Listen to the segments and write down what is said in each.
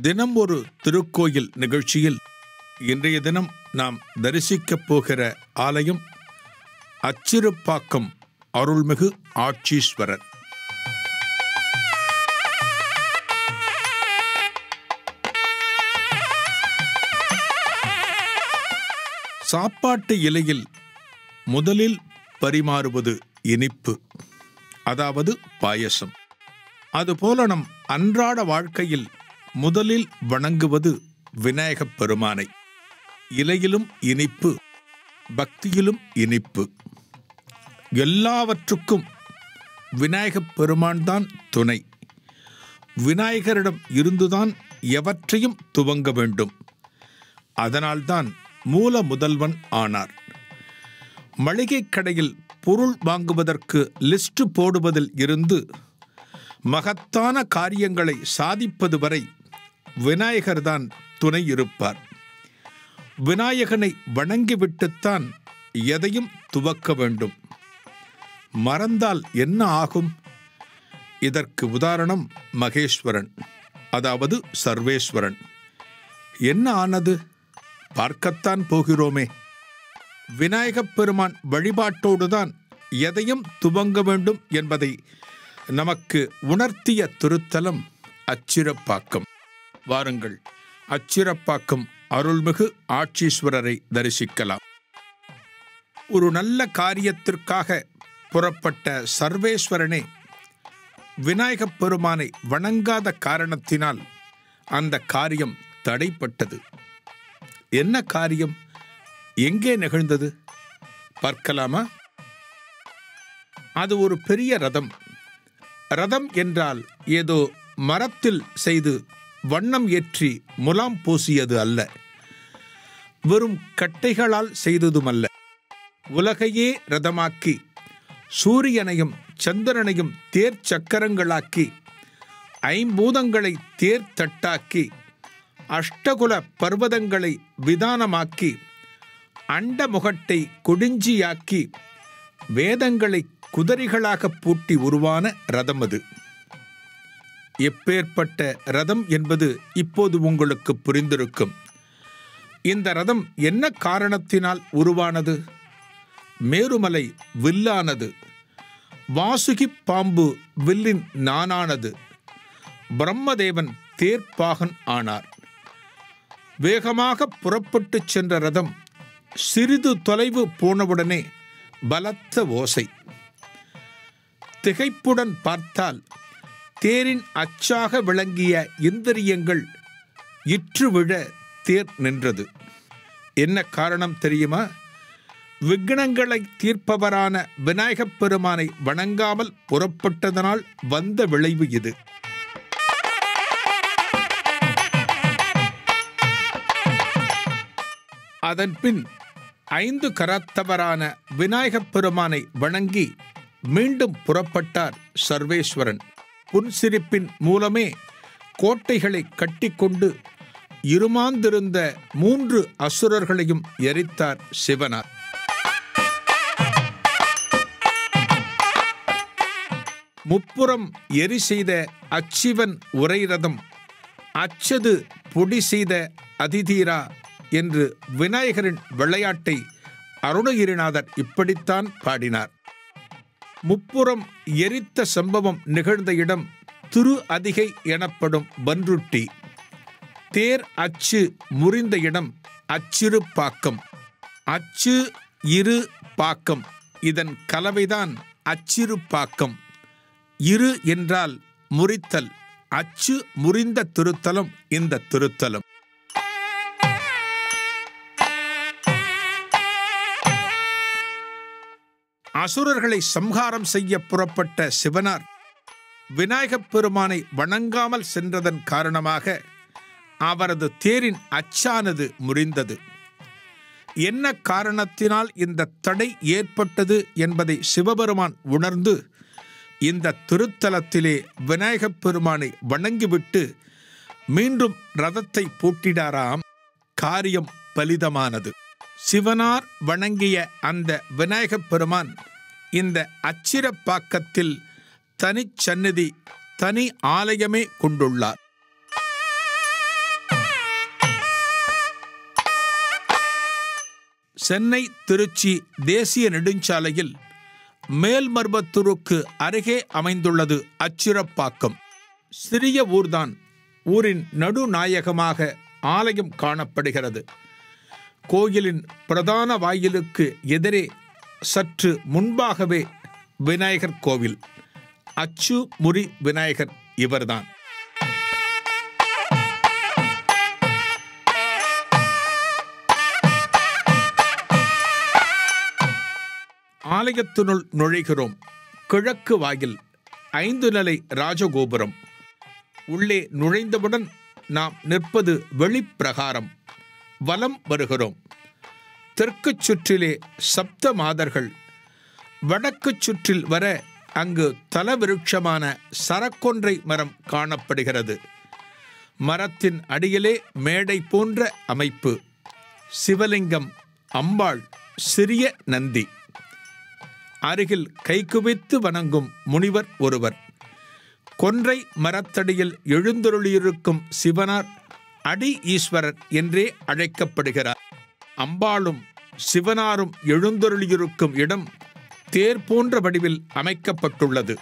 தினம் ஒரு திருக்கோயில் நிகழ்ச்சியில் இன்றைய தினம் நாம் தரிசிக்கப் போகிற ஆலயம் அச்சிறுப்பாக்கம் அருள்மிகு ஆட்சீஸ்வரர் சாப்பாட்டு இலையில் முதலில் பரிமாறுவது இனிப்பு அதாவது பாயசம் அதுபோல நம் அன்றாட வாழ்க்கையில் முதலில் வணங்குவது விநாயகப் பெருமானை இலையிலும் இனிப்பு பக்தியிலும் இனிப்பு எல்லாவற்றுக்கும் விநாயகப் பெருமான் தான் துணை விநாயகரிடம் இருந்துதான் எவற்றையும் துவங்க வேண்டும் அதனால்தான் மூல முதல்வன் ஆனார் மளிகைக் கடையில் பொருள் வாங்குவதற்கு லிஸ்ட் போடுவதில் இருந்து மகத்தான காரியங்களை சாதிப்பது வரை விநாயகர்தான் துணை இருப்பார் விநாயகனை வணங்கிவிட்டுத்தான் எதையும் துவக்க வேண்டும் மறந்தால் என்ன ஆகும் இதற்கு உதாரணம் மகேஸ்வரன் அதாவது சர்வேஸ்வரன் என்ன ஆனது பார்க்கத்தான் போகிறோமே விநாயகப் பெருமான் வழிபாட்டோடுதான் எதையும் துவங்க வேண்டும் என்பதை நமக்கு உணர்த்திய திருத்தலம் அச்சிரப்பாக்கம் வாருங்கள் அச்சிரப்பாக்கம் அருள்மிகு ஆட்சீஸ்வரரை தரிசிக்கலாம் ஒரு நல்ல காரியத்திற்காக புறப்பட்ட சர்வேஸ்வரனே விநாயகப் பெருமானை வணங்காத காரணத்தினால் அந்த காரியம் தடைப்பட்டது என்ன காரியம் எங்கே நிகழ்ந்தது பார்க்கலாமா அது ஒரு பெரிய ரதம் ரதம் என்றால் ஏதோ மரத்தில் செய்து வண்ணம் ஏற்றி முலாம் பூசியது அல்ல வெறும் கட்டைகளால் செய்ததுமல்ல உலகையே ரதமாக்கி சூரியனையும் சந்திரனையும் தேர் சக்கரங்களாக்கி ஐம்பூதங்களை தேர் தட்டாக்கி அஷ்டகுல பர்வதங்களை விதானமாக்கி அண்டமுகட்டை கொடிஞ்சியாக்கி வேதங்களை குதிரைகளாக பூட்டி உருவான ரதம் அது எப்பேற்பட்ட ரதம் என்பது இப்போது உங்களுக்கு புரிந்திருக்கும் இந்த ரதம் என்ன காரணத்தினால் உருவானது மேருமலை வில்லானது வாசுகி பாம்பு வில்லின் நானானது பிரம்மதேவன் தேர்ப்பாகன் ஆனார் வேகமாக புறப்பட்டுச் சென்ற ரதம் சிறிது தொலைவு போனவுடனே பலத்த ஓசை திகைப்புடன் பார்த்தால் தேரின் அச்சாக விளங்கிய இந்திரியங்கள் இற்று விழ தேர் நின்றது என்ன காரணம் தெரியுமா விக்னங்களை தீர்ப்பவரான விநாயகப் பெருமானை வணங்காமல் புறப்பட்டதனால் வந்த விளைவு இது அதன்பின் ஐந்து கரத்தவரான விநாயகப் பெருமானை வணங்கி மீண்டும் புறப்பட்டார் சர்வேஸ்வரன் புன்சிரிப்பின் மூலமே கோட்டைகளை கட்டிக்கொண்டு இருமாந்திருந்த மூன்று அசுரர்களையும் எரித்தார் சிவனார் முப்புறம் எரி செய்த அச்சிவன் உரை ரதம் அச்சது பொடி செய்த அதிதீரா என்று விநாயகரின் விளையாட்டை அருணகிரிநாதர் இப்படித்தான் பாடினார் முப்புறம் எரித்த சம்பவம் நிகழ்ந்த இடம் திரு அதிகை எனப்படும் பன்ருட்டி தேர் அச்சு முறிந்த இடம் அச்சிறு பாக்கம் அச்சு இரு பாக்கம் இதன் கலவைதான் அச்சிறு பாக்கம் இரு என்றால் முறித்தல் அச்சு முறிந்த திருத்தலம் இந்த திருத்தலம் அசுரர்களை சம்ஹாரம் செய்ய புறப்பட்ட சிவனார் விநாயகப் பெருமானை வணங்காமல் சென்றதன் காரணமாக அவரது தேரின் அச்சானது முறிந்தது என்ன காரணத்தினால் இந்த தடை ஏற்பட்டது என்பதை சிவபெருமான் உணர்ந்து இந்த திருத்தலத்திலே விநாயகப் பெருமானை வணங்கிவிட்டு மீண்டும் ரதத்தை பூட்டிடாராம் காரியம் பலிதமானது சிவனார் வணங்கிய அந்த விநாயகப் பெருமான் இந்த அச்சிரப்பாக்கத்தில் தனிச்சந்நிதி தனி ஆலயமே கொண்டுள்ளார் சென்னை திருச்சி தேசிய நெடுஞ்சாலையில் மேல்மர்பத்தூருக்கு அருகே அமைந்துள்ளது அச்சிறப்பாக்கம் சிறிய ஊர்தான் ஊரின் நடுநாயகமாக ஆலயம் காணப்படுகிறது கோயிலின் பிரதான வாயிலுக்கு எதிரே சற்று முன்பாகவே விநாயகர் கோவில் அச்சு முறி விநாயகர் இவர்தான் ஆலயத்தினுள் நுழைகிறோம் கிழக்கு வாயில் ஐந்து நிலை ராஜகோபுரம் உள்ளே நுழைந்தவுடன் நாம் நிற்பது வெளிப்பிரகாரம் வலம் வருகிறோம் தெற்குச் சுற்றிலே சப்த மாதர்கள் வடக்குச் சுற்றில் வர அங்கு தலவிருட்சமான சரக்கொன்றை மரம் காணப்படுகிறது மரத்தின் அடியிலே மேடை போன்ற அமைப்பு சிவலிங்கம் அம்பாள் சிறிய நந்தி அருகில் கைகுவித்து வணங்கும் முனிவர் ஒருவர் கொன்றை மரத்தடியில் எழுந்தருளியிருக்கும் சிவனார் அடி ஈஸ்வரர் என்றே அழைக்கப்படுகிறார் அம்பாளும் சிவனாரும் எழுந்தருளியிருக்கும் இடம் தேர் போன்ற வடிவில் அமைக்கப்பட்டுள்ளது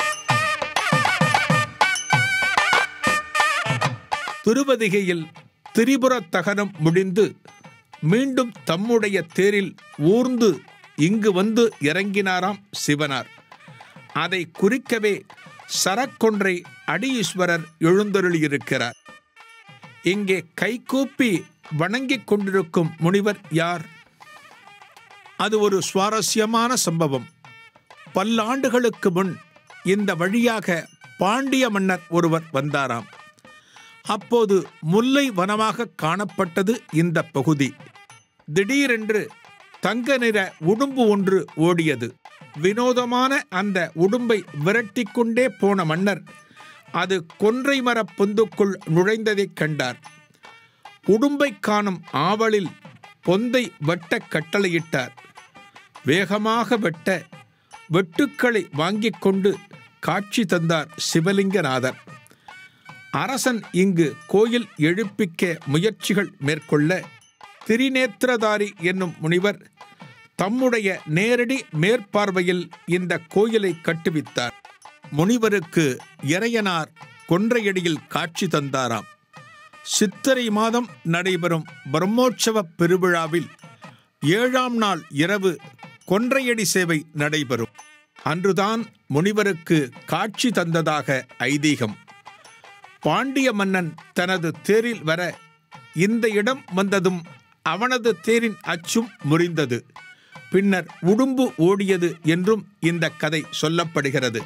திருவதிகையில் திரிபுர தகனம் முடிந்து மீண்டும் தம்முடைய தேரில் ஊர்ந்து இங்கு வந்து இறங்கினாராம் சிவனார் அதை குறிக்கவே சரக்கொன்றை அடியீஸ்வரர் எழுந்தருளியிருக்கிறார் இங்கே கைகூப்பி வணங்கிக் கொண்டிருக்கும் முனிவர் யார் அது ஒரு சுவாரஸ்யமான சம்பவம் பல்லாண்டுகளுக்கு முன் இந்த வழியாக பாண்டிய மன்னர் ஒருவர் வந்தாராம் அப்போது முல்லை வனமாக காணப்பட்டது இந்த பகுதி திடீரென்று தங்க நிற உடும்பு ஒன்று ஓடியது வினோதமான அந்த உடும்பை விரட்டிக் கொண்டே போன மன்னர் அது கொன்றை மரப் பொந்துக்குள் நுழைந்ததைக் கண்டார் உடும்பை காணும் ஆவலில் பொந்தை வெட்ட கட்டளையிட்டார் வேகமாக வெட்ட வெட்டுக்களை வாங்கிக் கொண்டு காட்சி தந்தார் சிவலிங்கநாதர் அரசன் இங்கு கோயில் எழுப்பிக்க முயற்சிகள் மேற்கொள்ள திரிநேத்திரதாரி என்னும் முனிவர் தம்முடைய நேரடி மேற்பார்வையில் இந்த கோயிலை கட்டுவித்தார் முனிவருக்கு இறையனார் கொன்றையடியில் காட்சி தந்தாராம் சித்திரை மாதம் நடைபெறும் பிரம்மோற்சவ பெருவிழாவில் ஏழாம் நாள் இரவு கொன்றையடி சேவை நடைபெறும் அன்றுதான் முனிவருக்கு காட்சி தந்ததாக ஐதீகம் பாண்டிய மன்னன் தனது தேரில் வர இந்த இடம் வந்ததும் அவனது தேரின் அச்சும் முறிந்தது பின்னர் உடும்பு ஓடியது என்றும் இந்த கதை சொல்லப்படுகிறது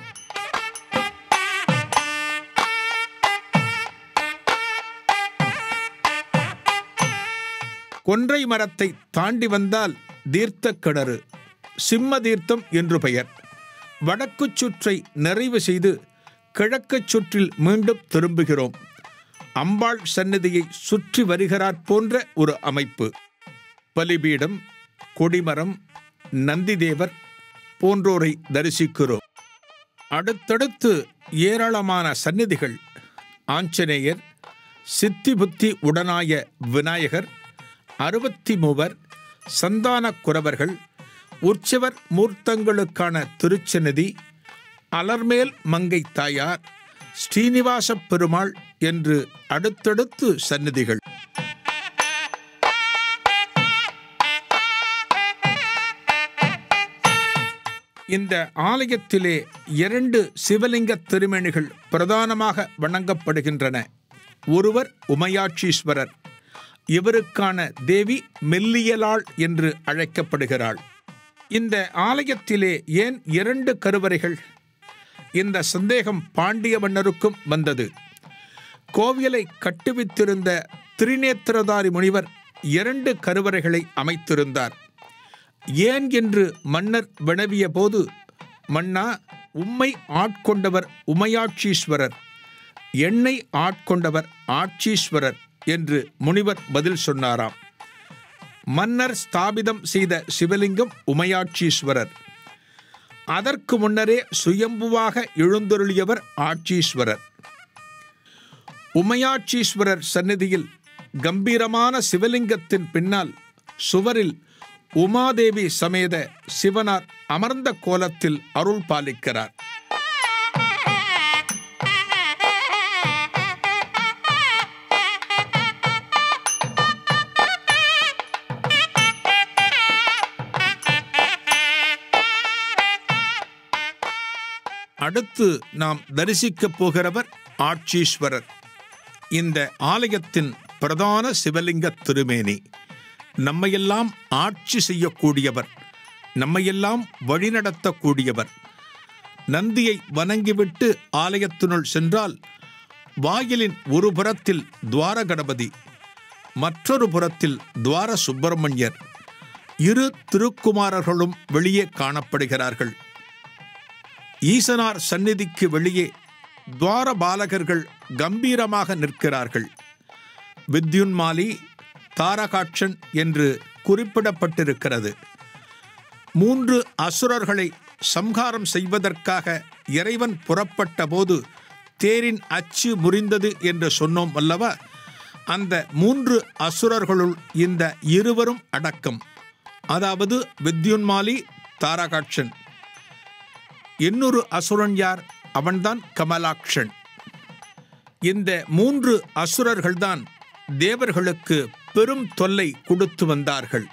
கொன்றை மரத்தை தாண்டி வந்தால் தீர்த்த கிணறு சிம்ம தீர்த்தம் என்று பெயர் வடக்குச் சுற்றை நிறைவு செய்து கிழக்குச் சுற்றில் மீண்டும் திரும்புகிறோம் அம்பாள் சந்நிதியை சுற்றி வருகிறார் போன்ற ஒரு அமைப்பு பலிபீடம் கொடிமரம் நந்திதேவர் போன்றோரை தரிசிக்கிறோம் அடுத்தடுத்து ஏராளமான சந்நிதிகள் ஆஞ்சநேயர் சித்தி புத்தி உடனாய விநாயகர் அறுபத்தி மூவர் சந்தான குறவர்கள் உற்சவர் மூர்த்தங்களுக்கான திருச்சநிதி அலர்மேல் மங்கை தாயார் ஸ்ரீனிவாச பெருமாள் என்று அடுத்தடுத்து சந்நிதிகள் இந்த ஆலயத்திலே இரண்டு சிவலிங்க திருமேனிகள் பிரதானமாக வணங்கப்படுகின்றன ஒருவர் உமையாட்சீஸ்வரர் இவருக்கான தேவி மெல்லியலாள் என்று அழைக்கப்படுகிறாள் இந்த ஆலயத்திலே ஏன் இரண்டு கருவறைகள் இந்த சந்தேகம் பாண்டிய மன்னருக்கும் வந்தது கோவிலை கட்டுவித்திருந்த திரிநேத்திரதாரி முனிவர் இரண்டு கருவறைகளை அமைத்திருந்தார் ஏன் என்று மன்னர் வினவிய போது மன்னா உம்மை ஆட்கொண்டவர் உமையாட்சீஸ்வரர் என்னை ஆட்கொண்டவர் ஆட்சீஸ்வரர் என்று முனிவர் பதில் சொன்னாராம் மன்னர் ஸ்தாபிதம் செய்த சிவலிங்கம் உமையாட்சீஸ்வரர் அதற்கு முன்னரே சுயம்புவாக எழுந்தருளியவர் ஆட்சீஸ்வரர் உமையாட்சீஸ்வரர் சந்நிதியில் கம்பீரமான சிவலிங்கத்தின் பின்னால் சுவரில் உமாதேவி சமேத சிவனார் அமர்ந்த கோலத்தில் அருள் பாலிக்கிறார் அடுத்து நாம் தரிசிக்கப் போகிறவர் ஆட்சீஸ்வரர் இந்த ஆலயத்தின் பிரதான சிவலிங்க திருமேனி நம்மையெல்லாம் ஆட்சி செய்யக்கூடியவர் நம்மையெல்லாம் வழிநடத்தக்கூடியவர் நந்தியை வணங்கிவிட்டு ஆலயத்தினுள் சென்றால் வாயிலின் ஒரு புறத்தில் துவார கணபதி மற்றொரு புறத்தில் துவார சுப்பிரமணியர் இரு திருக்குமாரர்களும் வெளியே காணப்படுகிறார்கள் ஈசனார் சந்நிதிக்கு வெளியே துவார பாலகர்கள் கம்பீரமாக நிற்கிறார்கள் வித்யுன்மாலி தாரகாட்சன் என்று குறிப்பிடப்பட்டிருக்கிறது மூன்று அசுரர்களை சம்ஹாரம் செய்வதற்காக இறைவன் புறப்பட்ட போது தேரின் அச்சு முறிந்தது என்று சொன்னோம் அல்லவா அந்த மூன்று அசுரர்களுள் இந்த இருவரும் அடக்கம் அதாவது வித்யுன்மாலி தாரகாட்சன் இன்னொரு அசுரன் யார் அவன்தான் கமலாக்ஷன் இந்த மூன்று அசுரர்கள்தான் தேவர்களுக்கு பெரும் தொல்லை கொடுத்து வந்தார்கள்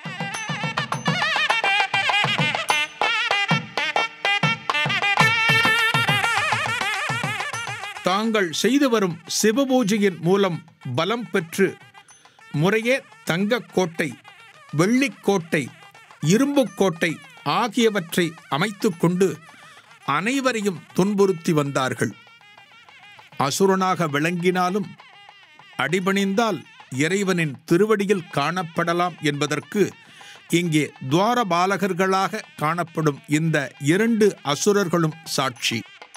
தாங்கள் செய்து வரும் சிவபூஜையின் மூலம் பலம் பெற்று முறையே தங்கக் கோட்டை வெள்ளிக்கோட்டை இரும்புக் கோட்டை ஆகியவற்றை அமைத்துக்கொண்டு அனைவரையும் துன்புறுத்தி வந்தார்கள் அசுரனாக விளங்கினாலும் அடிபணிந்தால் இறைவனின் திருவடியில் காணப்படலாம் என்பதற்கு இங்கே துவாரபாலகர்களாக காணப்படும் இந்த இரண்டு அசுரர்களும் சாட்சி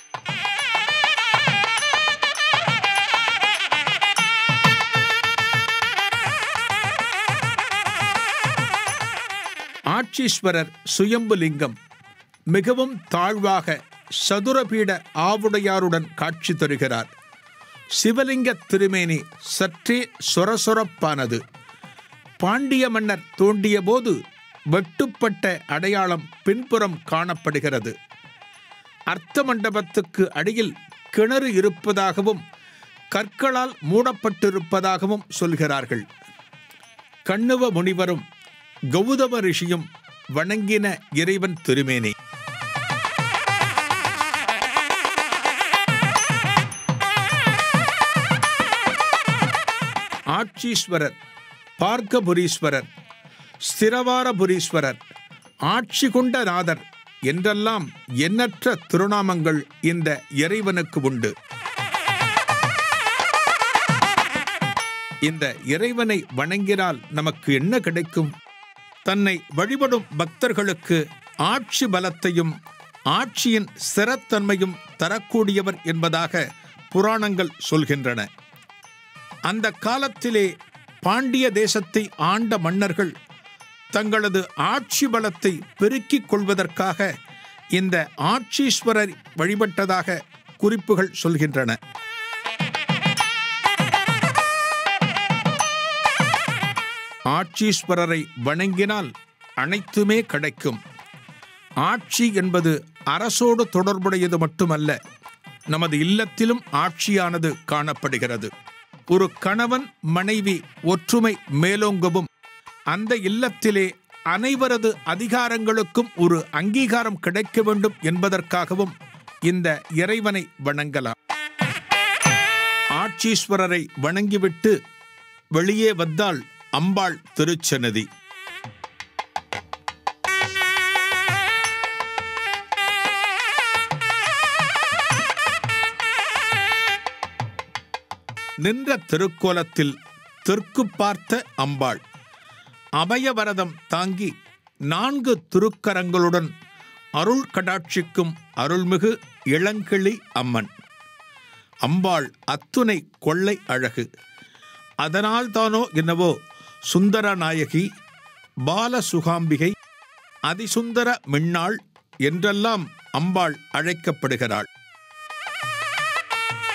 ஆட்சீஸ்வரர் சுயம்புலிங்கம் மிகவும் தாழ்வாக சதுரபீட ஆவுடையாருடன் காட்சி தருகிறார் சிவலிங்க திருமேனி சற்றே சொரசொரப்பானது பாண்டிய மன்னர் தோண்டிய போது வெட்டுப்பட்ட அடையாளம் பின்புறம் காணப்படுகிறது அர்த்த மண்டபத்துக்கு அடியில் கிணறு இருப்பதாகவும் கற்களால் மூடப்பட்டிருப்பதாகவும் சொல்கிறார்கள் கண்ணுவ முனிவரும் கௌதம ரிஷியும் வணங்கின இறைவன் திருமேனி ஆட்சீஸ்வரர் பார்க்கபுரீஸ்வரர் ஸ்திரவாரபுரீஸ்வரர் ஆட்சி கொண்ட நாதர் என்றெல்லாம் எண்ணற்ற திருநாமங்கள் இந்த இறைவனுக்கு உண்டு இந்த இறைவனை வணங்கினால் நமக்கு என்ன கிடைக்கும் தன்னை வழிபடும் பக்தர்களுக்கு ஆட்சி பலத்தையும் ஆட்சியின் ஸ்திரத்தன்மையும் தரக்கூடியவர் என்பதாக புராணங்கள் சொல்கின்றன அந்த காலத்திலே பாண்டிய தேசத்தை ஆண்ட மன்னர்கள் தங்களது ஆட்சி பலத்தை பெருக்கிக் கொள்வதற்காக இந்த ஆட்சீஸ்வரர் வழிபட்டதாக குறிப்புகள் சொல்கின்றன ஆட்சீஸ்வரரை வணங்கினால் அனைத்துமே கிடைக்கும் ஆட்சி என்பது அரசோடு தொடர்புடையது மட்டுமல்ல நமது இல்லத்திலும் ஆட்சியானது காணப்படுகிறது ஒரு கணவன் மனைவி ஒற்றுமை மேலோங்கவும் அந்த இல்லத்திலே அனைவரது அதிகாரங்களுக்கும் ஒரு அங்கீகாரம் கிடைக்க வேண்டும் என்பதற்காகவும் இந்த இறைவனை வணங்கலாம் ஆட்சீஸ்வரரை வணங்கிவிட்டு வெளியே வந்தால் அம்பாள் திருச்சன்னதி நின்ற திருக்கோலத்தில் தெற்கு பார்த்த அம்பாள் அபயவரதம் தாங்கி நான்கு திருக்கரங்களுடன் அருள் கடாட்சிக்கும் அருள்மிகு இளங்கிளி அம்மன் அம்பாள் அத்துணை கொள்ளை அழகு அதனால் தானோ என்னவோ சுந்தர நாயகி பால சுகாம்பிகை அதிசுந்தர மின்னாள் என்றெல்லாம் அம்பாள் அழைக்கப்படுகிறாள்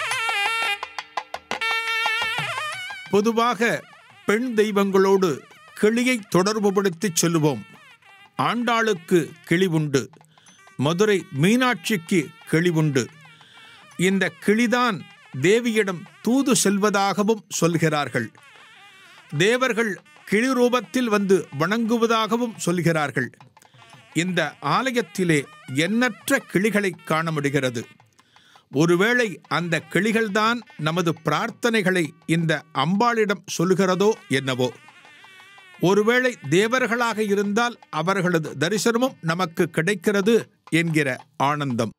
பொதுவாக பெண் தெய்வங்களோடு கிளியை தொடர்புபடுத்திச் சொல்லுவோம் ஆண்டாளுக்கு கிளி உண்டு மதுரை மீனாட்சிக்கு கிளி உண்டு இந்த கிளிதான் தேவியிடம் தூது செல்வதாகவும் சொல்கிறார்கள் தேவர்கள் கிளி ரூபத்தில் வந்து வணங்குவதாகவும் சொல்கிறார்கள் இந்த ஆலயத்திலே எண்ணற்ற கிளிகளை காண முடிகிறது ஒருவேளை அந்த கிளிகள்தான் நமது பிரார்த்தனைகளை இந்த அம்பாளிடம் சொல்கிறதோ என்னவோ ஒருவேளை தேவர்களாக இருந்தால் அவர்களது தரிசனமும் நமக்கு கிடைக்கிறது என்கிற ஆனந்தம்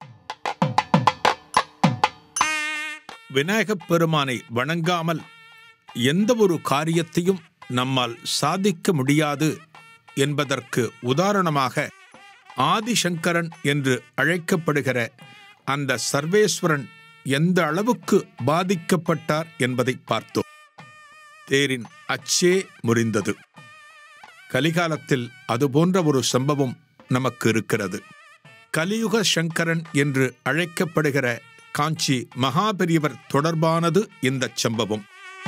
விநாயகப் பெருமானை வணங்காமல் எந்த ஒரு காரியத்தையும் நம்மால் சாதிக்க முடியாது என்பதற்கு உதாரணமாக ஆதிசங்கரன் என்று அழைக்கப்படுகிற அந்த சர்வேஸ்வரன் எந்த அளவுக்கு பாதிக்கப்பட்டார் என்பதை பார்த்தோம் தேரின் அச்சே முறிந்தது கலிகாலத்தில் அதுபோன்ற ஒரு சம்பவம் நமக்கு இருக்கிறது கலியுக சங்கரன் என்று அழைக்கப்படுகிற காஞ்சி மகாபெரியவர் தொடர்பானது இந்த சம்பவம்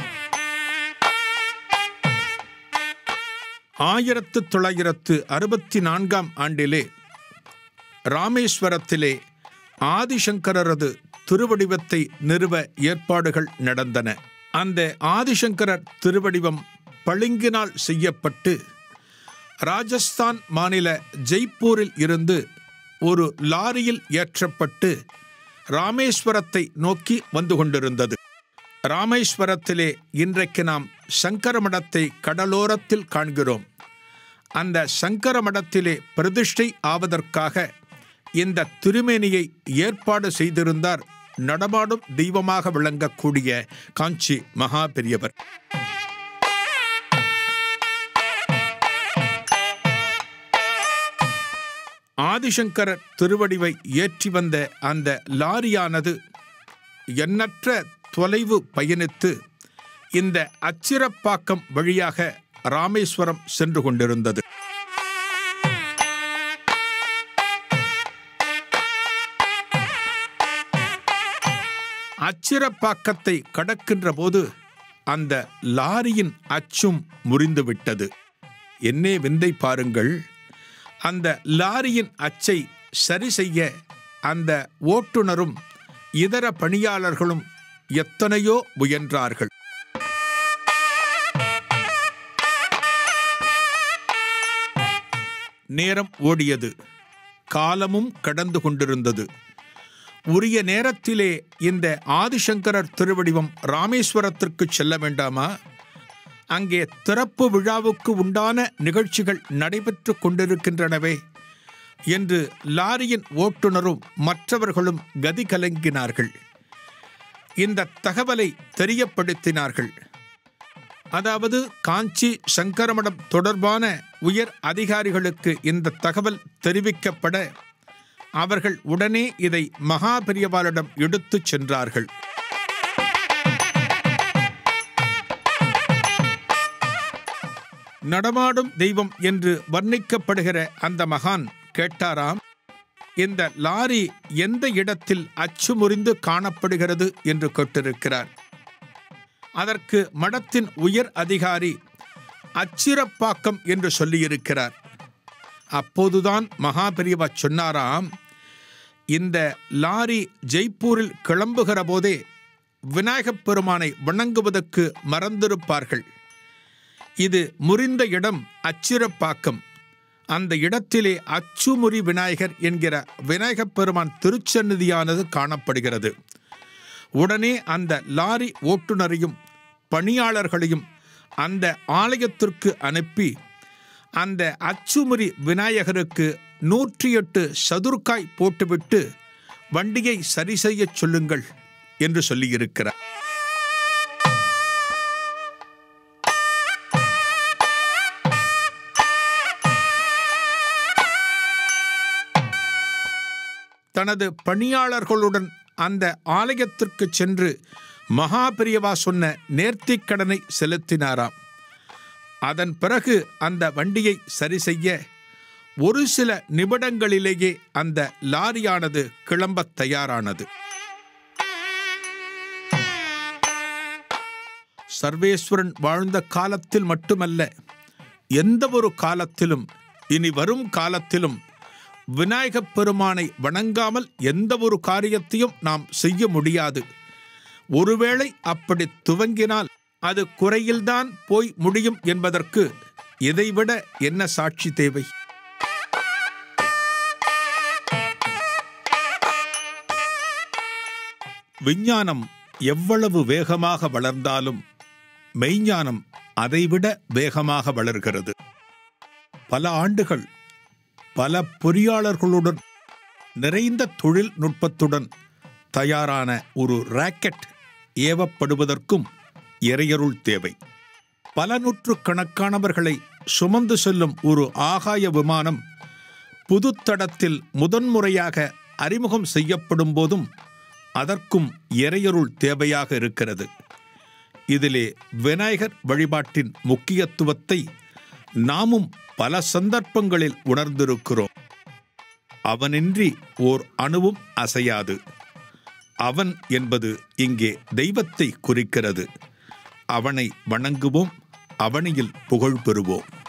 ஆயிரத்து தொள்ளாயிரத்து அறுபத்தி நான்காம் ஆண்டிலே ராமேஸ்வரத்திலே ஆதிசங்கரரது திருவடிவத்தை நிறுவ ஏற்பாடுகள் நடந்தன அந்த ஆதிசங்கரர் திருவடிவம் பளிங்கினால் செய்யப்பட்டு ராஜஸ்தான் மாநில ஜெய்ப்பூரில் இருந்து ஒரு லாரியில் ஏற்றப்பட்டு ராமேஸ்வரத்தை நோக்கி வந்து கொண்டிருந்தது ராமேஸ்வரத்திலே இன்றைக்கு நாம் சங்கர மடத்தை கடலோரத்தில் காண்கிறோம் அந்த சங்கர மடத்திலே பிரதிஷ்டை ஆவதற்காக இந்த திருமேனியை ஏற்பாடு செய்திருந்தார் நடமாடும் தெய்வமாக விளங்கக்கூடிய காஞ்சி மகா பெரியவர் ஆதிசங்கரர் திருவடிவை ஏற்றி வந்த அந்த லாரியானது எண்ணற்ற தொலைவு பயணித்து இந்த அச்சிரப்பாக்கம் வழியாக ராமேஸ்வரம் சென்று கொண்டிருந்தது அச்சிரப்பாக்கத்தை கடக்கின்ற போது அந்த லாரியின் அச்சும் முறிந்துவிட்டது என்னே விந்தை பாருங்கள் அந்த லாரியின் அச்சை சரி செய்ய அந்த ஓட்டுநரும் இதர பணியாளர்களும் எத்தனையோ முயன்றார்கள் நேரம் ஓடியது காலமும் கடந்து கொண்டிருந்தது உரிய நேரத்திலே இந்த ஆதிசங்கரர் திருவடிவம் ராமேஸ்வரத்திற்கு செல்ல வேண்டாமா அங்கே திறப்பு விழாவுக்கு உண்டான நிகழ்ச்சிகள் நடைபெற்று கொண்டிருக்கின்றனவே என்று லாரியின் ஓட்டுநரும் மற்றவர்களும் கதி கலங்கினார்கள் இந்த தகவலை தெரியப்படுத்தினார்கள் அதாவது காஞ்சி சங்கரமடம் தொடர்பான உயர் அதிகாரிகளுக்கு இந்த தகவல் தெரிவிக்கப்பட அவர்கள் உடனே இதை மகாபெரியவாளிடம் எடுத்துச் சென்றார்கள் நடமாடும் தெய்வம் என்று வர்ணிக்கப்படுகிற அந்த மகான் கேட்டாராம் இந்த லாரி எந்த இடத்தில் அச்சு முறிந்து காணப்படுகிறது என்று கேட்டிருக்கிறார் அதற்கு மடத்தின் உயர் அதிகாரி அச்சிரப்பாக்கம் என்று சொல்லியிருக்கிறார் அப்போதுதான் மகாபெரியவா சொன்னாராம் இந்த லாரி ஜெய்ப்பூரில் கிளம்புகிற போதே விநாயகப் பெருமானை வணங்குவதற்கு மறந்திருப்பார்கள் இது முறிந்த இடம் அச்சிரப்பாக்கம் அந்த இடத்திலே அச்சுமுறி விநாயகர் என்கிற விநாயகப் பெருமான் திருச்சந்நிதியானது காணப்படுகிறது உடனே அந்த லாரி ஓட்டுநரையும் பணியாளர்களையும் அந்த ஆலயத்திற்கு அனுப்பி அந்த அச்சுமுறி விநாயகருக்கு நூற்றி எட்டு சதுர்காய் போட்டுவிட்டு வண்டியை சரி செய்யச் சொல்லுங்கள் என்று சொல்லியிருக்கிறார் தனது பணியாளர்களுடன் அந்த ஆலயத்திற்கு சென்று மகாபிரியவா சொன்ன நேர்த்திக் கடனை செலுத்தினாராம் அதன் பிறகு அந்த வண்டியை சரி செய்ய ஒரு சில நிமிடங்களிலேயே அந்த லாரியானது கிளம்பத் தயாரானது சர்வேஸ்வரன் வாழ்ந்த காலத்தில் மட்டுமல்ல எந்த ஒரு காலத்திலும் இனி வரும் காலத்திலும் விநாயகப் பெருமானை வணங்காமல் எந்த ஒரு காரியத்தையும் நாம் செய்ய முடியாது ஒருவேளை அப்படி துவங்கினால் அது குறையில்தான் போய் முடியும் என்பதற்கு இதைவிட என்ன சாட்சி தேவை விஞ்ஞானம் எவ்வளவு வேகமாக வளர்ந்தாலும் மெய்ஞானம் அதைவிட வேகமாக வளர்கிறது பல ஆண்டுகள் பல பொறியாளர்களுடன் நிறைந்த தொழில்நுட்பத்துடன் தயாரான ஒரு ராக்கெட் ஏவப்படுவதற்கும் இறையருள் தேவை பல நூற்றுக்கணக்கானவர்களை சுமந்து செல்லும் ஒரு ஆகாய விமானம் புதுத்தடத்தில் முதன்முறையாக அறிமுகம் செய்யப்படும் போதும் அதற்கும் இறையருள் தேவையாக இருக்கிறது இதிலே விநாயகர் வழிபாட்டின் முக்கியத்துவத்தை நாமும் பல சந்தர்ப்பங்களில் உணர்ந்திருக்கிறோம் அவனின்றி ஓர் அணுவும் அசையாது அவன் என்பது இங்கே தெய்வத்தை குறிக்கிறது அவனை வணங்குவோம் அவனியில் புகழ் பெறுவோம்